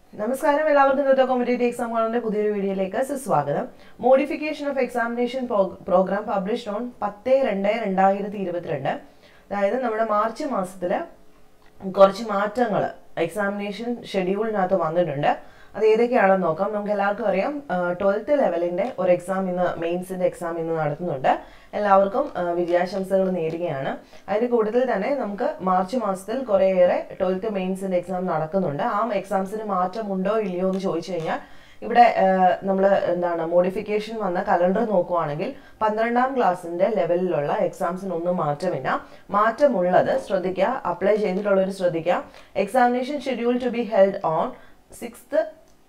നമസ്കാരം എല്ലാവർക്കും ഇന്നത്തെ കോമ്പറ്റേറ്റീവ് എക്സാം കാണുന്ന പുതിയൊരു വീഡിയോയിലേക്ക് സുസ്വാഗതം modification of examination programme published on പത്ത് രണ്ട് രണ്ടായിരത്തി ഇരുപത്തിരണ്ട് അതായത് നമ്മുടെ മാർച്ച് മാസത്തിൽ കുറച്ച് മാറ്റങ്ങൾ എക്സാമിനേഷൻ ഷെഡ്യൂളിനകത്ത് വന്നിട്ടുണ്ട് അത് ഏതൊക്കെയാണെന്ന് നോക്കാം നമുക്ക് എല്ലാവർക്കും അറിയാം ട്വൽത്ത് ലെവലിന്റെ ഒരു എക്സാം ഇന്ന് മെയിൻസിന്റെ എക്സാം ഇന്ന് നടത്തുന്നുണ്ട് എല്ലാവർക്കും ആ, വിജയാശംസകൾ നേരുകയാണ് അതിന് കൂടുതൽ തന്നെ നമുക്ക് മാർച്ച് മാസത്തിൽ കുറേയേറെ ട്വൽത്ത് മെയിൻസിന്റെ എക്സാം നടക്കുന്നുണ്ട് ആ എക്സാംസിന് മാറ്റമുണ്ടോ ഇല്ലയോ എന്ന് ചോദിച്ചു കഴിഞ്ഞാൽ ഇവിടെ നമ്മൾ എന്താണ് മോഡിഫിക്കേഷൻ വന്ന കലണ്ടർ നോക്കുവാണെങ്കിൽ പന്ത്രണ്ടാം ക്ലാസ്സിന്റെ ലെവലിലുള്ള എക്സാംസിനൊന്നും മാറ്റമില്ല മാറ്റമുള്ളത് ശ്രദ്ധിക്കുക അപ്ലൈ ചെയ്തിട്ടുള്ളവർ ശ്രദ്ധിക്കുക examination schedule to be held on sixth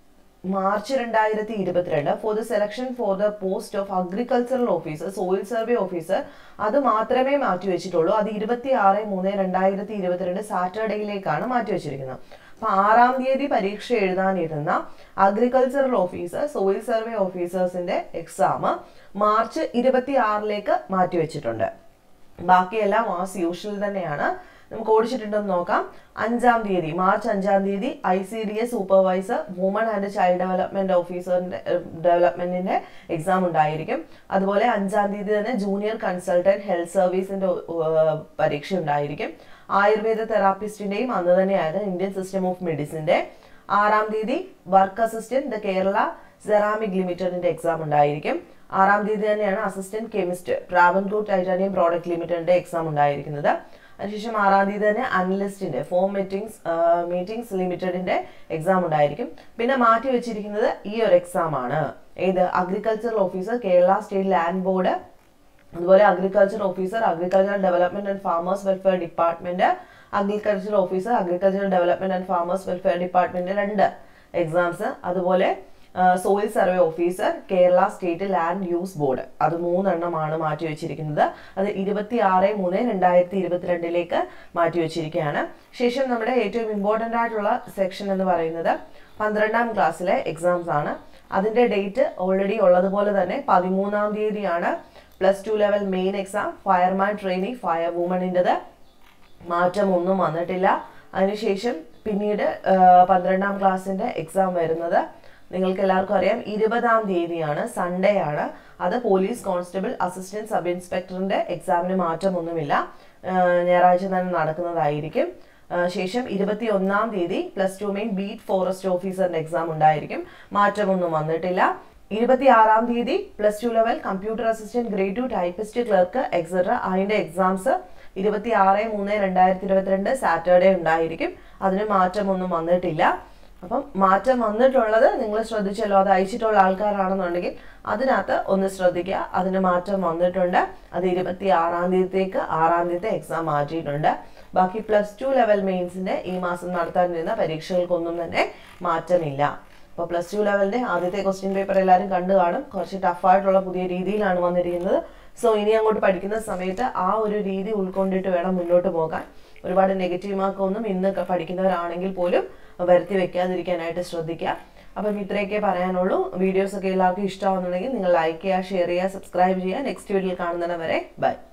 March രണ്ടായിരത്തി ഇരുപത്തിരണ്ട് for the selection for the post of agricultural officer soil survey officer അത് മാത്രമേ മാറ്റിവെച്ചിട്ടുള്ളൂ അത് ഇരുപത്തി ആറ് മൂന്ന് രണ്ടായിരത്തി ഇരുപത്തിരണ്ട് സാറ്റർഡേയിലേക്കാണ് മാറ്റിവെച്ചിരിക്കുന്നത് അപ്പൊ ആറാം തീയതി പരീക്ഷ എഴുതാനിരുന്ന അഗ്രികൾച്ചറൽ ഓഫീസർ സോയിൽ സർവേ ഓഫീസേഴ്സിന്റെ എക്സാം മാർച്ച് ഇരുപത്തി ആറിലേക്ക് മാറ്റിവെച്ചിട്ടുണ്ട് ബാക്കിയെല്ലാം ആസ് യൂഷ്വൽ തന്നെയാണ് നമുക്ക് ഓടിച്ചിട്ടുണ്ടെന്ന് നോക്കാം അഞ്ചാം തീയതി മാർച്ച് അഞ്ചാം തീയതി I C D S supervisor woman and child development ഓഫീസറിന്റെ ഡെവലപ്മെന്റിന്റെ എക്സാം ഉണ്ടായിരിക്കും അതുപോലെ അഞ്ചാം തീയതി തന്നെ ജൂനിയർ കൺസൾട്ടന്റ് ഹെൽത്ത് സർവീസിന്റെ ഏർ, പരീക്ഷ ഉണ്ടായിരിക്കും ആയുർവേദ തെറാപ്പിസ്റ്റിന്റെയും അന്ന് തന്നെയായിരുന്നു ഇന്ത്യൻ സിസ്റ്റം ഓഫ് മെഡിസിന്റെ ആറാം തീയതി work assistant the Kerala ceramic ലിമിറ്റഡിന്റെ എക്സാം ഉണ്ടായിരിക്കും ആറാം തീയതി തന്നെയാണ് assistant chemist Travancore titanium product ലിമിറ്റഡിന്റെ എക്സാം ഉണ്ടായിരിക്കുന്നത് അതിനുശേഷം ആറാം തീയതി തന്നെ അനലിസ്റ്റിന്റെ ഫോം മീറ്റിംഗ്സ് മീറ്റിംഗ്സ് ലിമിറ്റഡിന്റെ എക്സാം ഉണ്ടായിരിക്കും പിന്നെ മാറ്റി വെച്ചിരിക്കുന്നത് ഈ ഒരു എക്സാം ആണ് ഏത് agricultural officer Kerala state land board അതുപോലെ agriculture officer agriculture development and farmers welfare department agriculture officer agriculture development and farmers welfare department രണ്ട് എക്സാംസ് അതുപോലെ soil survey officer Kerala state land use board അത് മൂന്നെണ്ണമാണ് മാറ്റി വെച്ചിരിക്കുന്നത് അത് ഇരുപത്തി ആറ് മൂന്ന് രണ്ടായിരത്തി ഇരുപത്തിരണ്ടിലേക്ക് മാറ്റി വെച്ചിരിക്കുകയാണ് ശേഷം നമ്മുടെ ഏറ്റവും ഇമ്പോർട്ടൻ്റ് ആയിട്ടുള്ള സെക്ഷൻ എന്ന് പറയുന്നത് പന്ത്രണ്ടാം ക്ലാസ്സിലെ എക്സാംസ് ആണ് അതിന്റെ ഡേറ്റ് ഓൾറെഡി ഉള്ളതുപോലെ തന്നെ പതിമൂന്നാം തീയതിയാണ് plus two level main exam fireman trainee fire വുമണിൻ്റെത് മാറ്റമൊന്നും വന്നിട്ടില്ല അതിനുശേഷം പിന്നീട് ആ, പന്ത്രണ്ടാം ക്ലാസ്സിന്റെ എക്സാം വരുന്നത് നിങ്ങൾക്ക് എല്ലാവർക്കും അറിയാം ഇരുപതാം തീയതിയാണ് സൺഡേ ആണ് അത് പോലീസ് കോൺസ്റ്റബിൾ അസിസ്റ്റന്റ് സബ് ഇൻസ്പെക്ടറിന്റെ എക്സാമിന് മാറ്റമൊന്നുമില്ല ആ, ഞായറാഴ്ച തന്നെ നടക്കുന്നതായിരിക്കും ആ, ശേഷം ഇരുപത്തി ഒന്നാം തീയതി plus two main beat forest ഓഫീസറിന്റെ എക്സാം ഉണ്ടായിരിക്കും മാറ്റമൊന്നും വന്നിട്ടില്ല ഇരുപത്തി ആറാം തീയതി plus two level computer assistant grade two typist clerk etcetera അതിന്റെ എക്സാംസ് ഇരുപത്തി ആറ് മൂന്ന് രണ്ടായിരത്തി ഇരുപത്തിരണ്ട് സാറ്റർഡേ ഉണ്ടായിരിക്കും അതിന് മാറ്റമൊന്നും വന്നിട്ടില്ല അപ്പം മാറ്റം വന്നിട്ടുള്ളത് നിങ്ങൾ ശ്രദ്ധിച്ചല്ലോ അത് അയച്ചിട്ടുള്ള ആൾക്കാരാണെന്നുണ്ടെങ്കിൽ അതിനകത്ത് ഒന്ന് ശ്രദ്ധിക്കുക അതിന് മാറ്റം വന്നിട്ടുണ്ട് അത് ഇരുപത്തി ആറാം തീയതിക്ക് ആറാം തീയതി എക്സാം മാറ്റിയിട്ടുണ്ട് ബാക്കി പ്ലസ് ടു ലെവൽ മെയിൻസിന്റെ ഈ മാസം നടത്താനിരുന്ന പരീക്ഷകൾക്കൊന്നും തന്നെ മാറ്റമില്ല അപ്പോൾ പ്ലസ് ടു ലെവലിന്റെ ആദ്യത്തെ ക്വസ്റ്റ്യൻ പേപ്പർ എല്ലാവരും കണ്ടു കാണും കുറച്ച് ടഫായിട്ടുള്ള പുതിയ രീതിയിലാണ് വന്നിരിക്കുന്നത് സോ ഇനി അങ്ങോട്ട് പഠിക്കുന്ന സമയത്ത് ആ ഒരു രീതി ഉൾക്കൊണ്ടിട്ട് വേണം മുന്നോട്ട് പോകാൻ ഒരുപാട് നെഗറ്റീവ് മാർക്കൊന്നും ഇന്ന് ക- പഠിക്കുന്നവരാണെങ്കിൽ പോലും വരുത്തി വെക്കാതിരിക്കാനായിട്ട് ശ്രദ്ധിക്കുക അപ്പം ഇത്രയൊക്കെ പറയാനുള്ളൂ വീഡിയോസ് ഒക്കെ എല്ലാവർക്കും ഇഷ്ടമാവുന്നുണ്ടെങ്കിൽ നിങ്ങൾ ലൈക്ക് ചെയ്യുക ഷെയർ ചെയ്യുക സബ്സ്ക്രൈബ് ചെയ്യുക നെക്സ്റ്റ് വീഡിയോയിൽ കാണുന്നവരെ ബൈ